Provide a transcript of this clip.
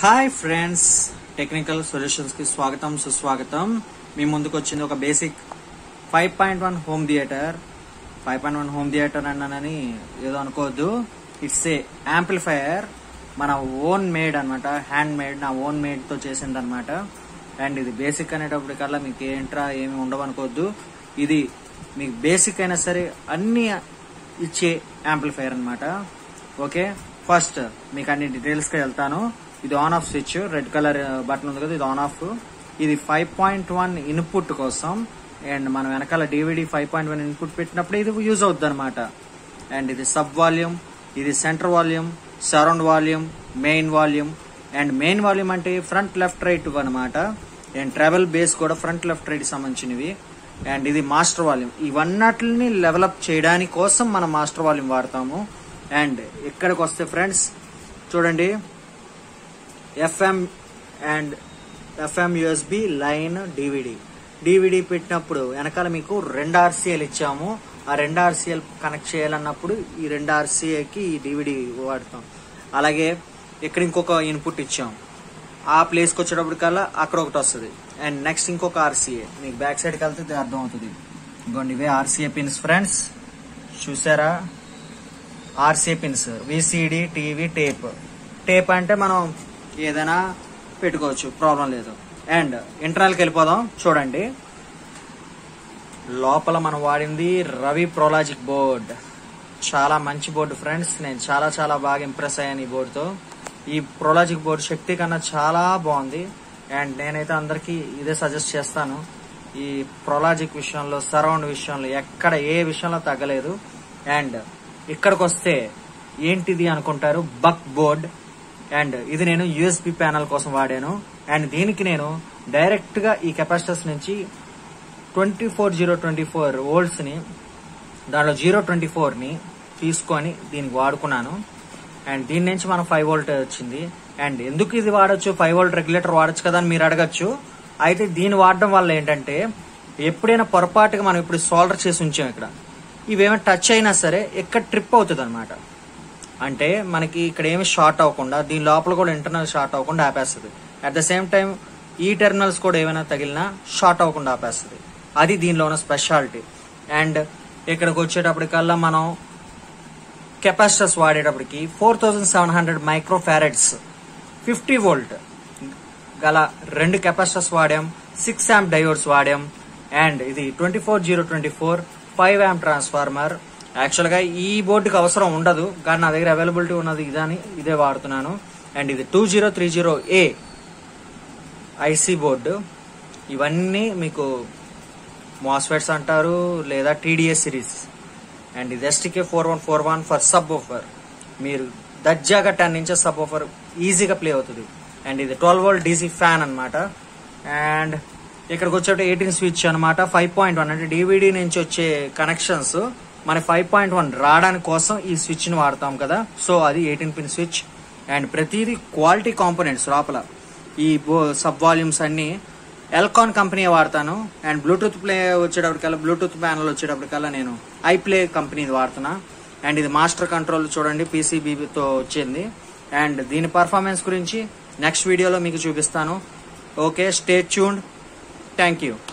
hi friends technical solutions కి స్వాగతం సుస్వాగతం మీ ముందుకు వచ్చింది ఒక basic five point one home theatre five point one home theatre అన్నానని ఏదో అనుకోవద్దు ఇట్స్ ఏ యాంప్లిఫైయర్ మన ఓన్ మేడ్ అన్నమాట హ్యాండ్ మేడ్ నా ఓన్ మేడ్ తో చేసింది అనమాట అండ్ ఇది బేసిక్ అనేటప్పటికల్లా మీకు ఏంట్రా ఏమి ఉండవు అనుకోవద్దు ఇది మీకు బేసిక్ అయినా సరే అన్ని ఇచ్చే యాంప్లిఫైయర్ అన్నమాట ఓకే ఫస్ట్ మీకు అన్ని డీటెయిల్స్ కి వెళ్తాను ఇది on off switch red colour button ఉంది కదా ఇది ఆన్ ఆఫ్ ఇది ఫైవ్ పాయింట్ వన్ ఇన్పుట్ కోసం అండ్ మనం వెనకాల DVD five point one input పెట్టినప్పుడు ఇది యూజ్ అవుద్ది అనమాట అండ్ ఇది సబ్ వాల్యూమ్ ఇది centre volume surround volume main volume and main volume అంటే ఫ్రంట్ లెఫ్ట్ రైట్ అనమాట అండ్ ట్రావెల్ బేస్ కూడా ఫ్రంట్ లెఫ్ట్ రైట్ సంబంధించినవి అండ్ ఇది మాస్టర్ వాల్యూమ్ ఇవన్నటిని లెవలప్ చేయడానికి కోసం మనం మాస్టర్ వాల్యూమ్ వాడతాము అండ్ ఇక్కడికి వస్తే ఫ్రెండ్స్ చూడండి FM and FM USB line DVD DVD పెట్టినప్పుడు వెనకాల మీకు రెండు ఆర్సీఎల్ ఇచ్చాము ఆ రెండు ఆర్సీఎల్ కనెక్ట్ చేయాలన్నప్పుడు ఈ రెండు ఆర్సీఏకి ఈ డివిడి వాడతాం అలాగే ఇక్కడ ఇంకొక ఇన్పుట్ ఇచ్చాం ఆ ప్లేస్కి వచ్చేటప్పటికల్లా అక్కడ ఒకటి వస్తుంది అండ్ నెక్స్ట్ ఇంకొక ఆర్సీఏ మీకు బ్యాక్ సైడ్కి వెళ్తే ఇది అర్థం అవుతుంది ఇంకోండి ఇవే ఆర్సీఏ పిన్స్ ఫ్రెండ్స్ చూసారా RC pins VCD TV tape tape అంటే మనం ఏదైనా పెట్టుకోవచ్చు ప్రాబ్లం లేదు అండ్ ఇంటర్నల్కి వెళ్ళిపోదాం చూడండి లోపల మనం వాడింది రవి ప్రోలాజిక్ బోర్డ్ చాలా మంచి బోర్డు ఫ్రెండ్స్ నేను చాలా చాలా బాగా ఇంప్రెస్ అయ్యాను ఈ బోర్డుతో ఈ ప్రోలాజిక్ బోర్డు శక్తి కన్నా చాలా బాగుంది అండ్ నేనైతే అందరికీ ఇదే సజెస్ట్ చేస్తాను ఈ ప్రోలాజిక్ విషయంలో సరౌండ్ విషయంలో ఎక్కడ ఏ విషయంలో తగ్గలేదు అండ్ ఇక్కడికి వస్తే ఏంటిది అనుకుంటారు బక్ బోర్డ్ అండ్ ఇది నేను యూఎస్బి ప్యానల్ కోసం వాడాను అండ్ దీనికి నేను డైరెక్ట్ గా ఈ కెపాసిటర్స్ నుంచి twenty four zero twenty four volts ని దాంట్లో జీరో ట్వంటీ ఫోర్ ని తీసుకొని దీనికి వాడుకున్నాను అండ్ దీని నుంచి మనం ఫైవ్ వోల్ట్ వచ్చింది అండ్ ఎందుకు ఇది వాడొచ్చు ఫైవ్ వోల్ట్ రెగ్యులేటర్ వాడొచ్చు కదా అని మీరు అడగచ్చు అయితే దీన్ని వాడడం వల్ల ఏంటంటే ఎప్పుడైనా పొరపాటుగా మనం ఇప్పుడు సోల్డర్ చేసి ఉంచాం ఇక్కడ ఇవేమైనా టచ్ అయినా సరే ఎక్కడ ట్రిప్ అవుతుంది అనమాట అంటే మనకి ఇక్కడ ఏమి షార్ట్ అవ్వకుండా దీని లోపల కూడా ఇంటర్నల్ షార్ట్ అవ్వకుండా ఆపేస్తుంది అట్ ద సేమ్ టైం ఈ టెర్మినల్స్ కూడా ఏమైనా తగిలినా షార్ట్ అవ్వకుండా ఆపేస్తుంది అది దీనిలో ఉన్న స్పెషాలిటీ అండ్ ఇక్కడికి వచ్చేటప్పటికల్లా మనం కెపాసిటర్స్ వాడేటప్పటికి four thousand seven hundred micro farads fifty volt గల రెండు కెపాసిటర్స్ వాడాం సిక్స్ యాంప్ డయోడ్స్ వాడాం అండ్ ఇది twenty four zero twenty four five amp transformer actual గా ఈ బోర్డుకి అవసరం ఉండదు కానీ నా దగ్గర అవైలబిలిటీ ఉన్నది ఇదని ఇదే వాడుతున్నాను అండ్ ఇది two zero three zero A IC board ఇవన్నీ మీకు మాస్ఫెట్స్ అంటారు లేదా టీడీఎస్ సిరీస్ అండ్ ఇది STK four one four one for subwoofer మీరు దర్జాగా టెన్ ఇంచెస్ సబ్ ఓఫర్ ఈజీగా ప్లే అవుతుంది అండ్ ఇది ట్వెల్వ్ వోల్ట్ డీసీ ఫ్యాన్ అనమాట అండ్ ఇక్కడికి వచ్చేట ఎయిటీన్ స్విచ్ అనమాట ఫైవ్ పాయింట్ వన్ అంటే డివిడి నుంచి వచ్చే కనెక్షన్స్ మన ఫైవ్ పాయింట్ వన్ రావడానికి కోసం ఈ స్విచ్ ని వాడతాం కదా సో అది ఎయిటీన్ పిన్ స్విచ్ అండ్ ప్రతిదీ క్వాలిటీ కాంపోనెంట్స్ లోపల ఈ సబ్ వాల్యూమ్స్ అన్ని ఎల్కాన్ కంపెనీ వాడతాను అండ్ బ్లూటూత్ ప్లే వచ్చేటప్పటికల్లా బ్లూటూత్ ప్యానల్ వచ్చేటప్పటికల్లా నేను ఐ ప్లే కంపెనీది వాడుతున్నా అండ్ ఇది మాస్టర్ కంట్రోల్ చూడండి పీసీబీతో వచ్చింది అండ్ దీని పర్ఫార్మెన్స్ గురించి నెక్స్ట్ వీడియోలో మీకు చూపిస్తాను okay stay tuned thank you